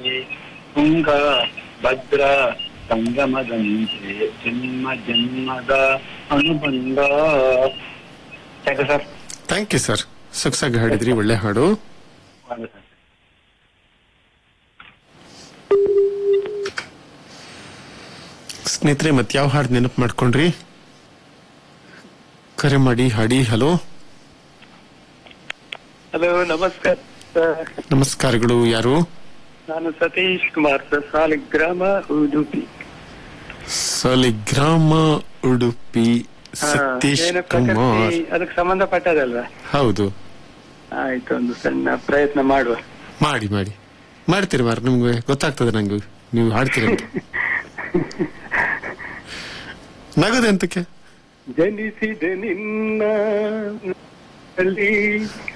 ತುಂಗ ಭದ್ರ ಸಂಗಮದಂತೆ ಜನ್ಮ ಜನ್ಮದ ಅನುಬಂಧ thank you sir thank you sir ಸೊಗಸಾಗಿ ಹಾಡಿದ್ರಿ ಒಳ್ಳೆ ಹಾಡು ಹೌದು ಸರ್ ಸ್ನೇಹಿತರೆ ಮತ್ತೆ ಯಾವ ಹಾಡು ನೆನಪು ಮಾಡ್ಕೊಂಡ್ರಿ ಕರೆ ಮಾಡಿ ಹಾಡಿ ಹಲೋ ಹಲೋ ನಮಸ್ಕಾರ ಸರ್ ನಮಸ್ಕಾರಗಳು ಯಾರು ನಾನು ಸತೀಶ್ ಕುಮಾರ್ ಸರ್ ಸಾಲಿಗ್ರಾಮ ಉಡುಪಿ ಸಾಲಿಗ್ರಾಮ ಉಡುಪಿ ಸತೀಶ್ ಏನು ಕುಮಾರ್ ಪ್ರಕೃತಿ ಅದಕ್ಕೆ ಸಂಬಂಧಪಟ್ಟದಲ್ವಾ ಹೌದು ಆಯ್ತು ಒಂದು ಸಣ್ಣ ಪ್ರಯತ್ನ ಮಾಡುವ ಮಾಡಿ ಮಾಡಿ ಮಾಡ್ತೀರಿ ಮಾರ ನಿಮ್ಗೆ ಗೊತ್ತಾಗ್ತದೆ ನಂಗೆ ನೀವು ಹಾಡ್ತೀರಿ ಅಂತ ನಗದೆ ಅಂತಕ್ಕೆ ಜನಿಸಿದ ನಿನ್ನ ಅಲ್ಲಿ